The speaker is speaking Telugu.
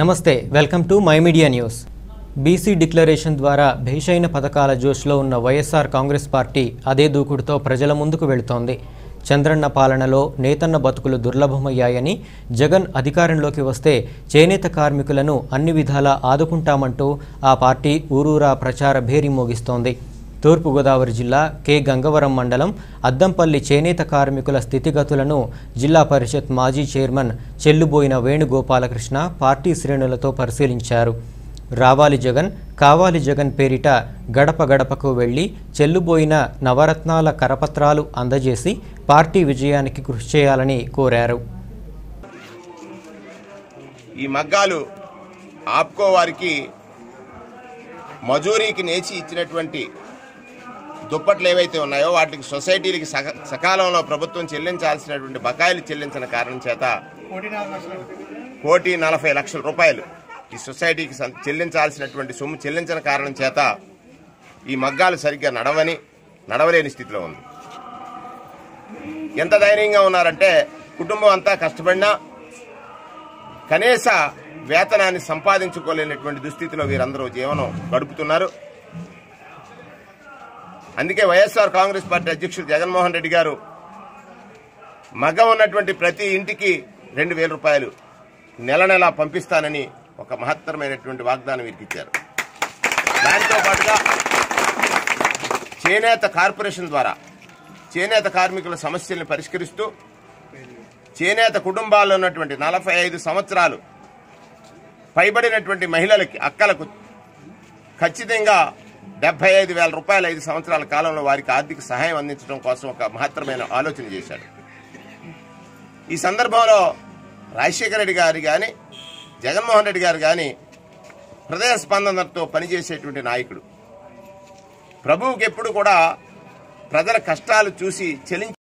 నమస్తే welcome to my media news BC declaration ద్వారా భేషైన పథకాల జోష్లో ఉన్న వైఎస్ఆర్ కాంగ్రెస్ పార్టీ అదే దూకుడుతో ప్రజల ముందుకు వెళుతోంది చంద్రన్న పాలనలో నేతన్న బతుకులు దుర్లభమయ్యాయని జగన్ అధికారంలోకి వస్తే చేనేత కార్మికులను అన్ని విధాలా ఆదుకుంటామంటూ ఆ పార్టీ ఊరూరా ప్రచార భేరీ మోగిస్తోంది తూర్పుగోదావరి జిల్లా కె గంగవరం మండలం అద్దంపల్లి చేనేత కార్మికుల స్థితిగతులను జిల్లా పరిషత్ మాజీ చైర్మన్ చెల్లుబోయిన వేణుగోపాలకృష్ణ పార్టీ శ్రేణులతో పరిశీలించారు రావాలి జగన్ కావాలి జగన్ పేరిట గడప గడపకు వెళ్లి చెల్లుబోయిన నవరత్నాల కరపత్రాలు అందజేసి పార్టీ విజయానికి కృషి చేయాలని కోరారు ఈ మగ్గాలు ఆప్కో వారికి మజూరీకి నేచి ఇచ్చినటువంటి దుప్పట్లు ఏవైతే ఉన్నాయో వాటికి సొసైటీలకి సక సకాలంలో ప్రభుత్వం చెల్లించాల్సినటువంటి బకాయిలు చెల్లించిన కారణం చేత కోటి నలభై లక్షల రూపాయలు ఈ సొసైటీకి సం- చెల్లించాల్సినటువంటి సొమ్ము చెల్లించిన కారణం చేత ఈ మగ్గాలు సరిగ్గా నడవని నడవలేని స్థితిలో ఉంది ఎంత ధైర్యంగా ఉన్నారంటే కుటుంబం అంతా కష్టపడినా కనీస వేతనాన్ని సంపాదించుకోలేనటువంటి దుస్థితిలో వీరందరూ జీవనం గడుపుతున్నారు అందుకే వైఎస్ఆర్ కాంగ్రెస్ పార్టీ అధ్యక్షుడు జగన్మోహన్ రెడ్డి గారు మగ ఉన్నటువంటి ప్రతి ఇంటికి రెండు వేల రూపాయలు నెల నెలా పంపిస్తానని ఒక మహత్తరమైనటువంటి వాగ్దానం వీరికి ఇచ్చారు దానితో పాటుగా చేనేత కార్పొరేషన్ ద్వారా చేనేత కార్మికుల సమస్యల్ని పరిష్కరిస్తూ చేనేత కుటుంబాల్లో ఉన్నటువంటి నలభై ఐదు సంవత్సరాలు పైబడినటువంటి మహిళలకి అక్కలకు ఖచ్చితంగా డెబ్బై ఐదు వేల రూపాయల ఐదు సంవత్సరాల కాలంలో వారికి ఆర్థిక సహాయం అందించడం కోసం ఒక మహత్తరమైన ఆలోచన చేశాడు ఈ సందర్భంలో రాజశేఖర రెడ్డి గారు కానీ జగన్మోహన్ రెడ్డి గారు కానీ హృదయ స్పందనతో పనిచేసేటువంటి నాయకుడు ప్రభువుకి ఎప్పుడు కూడా ప్రజల కష్టాలు చూసి చెలించి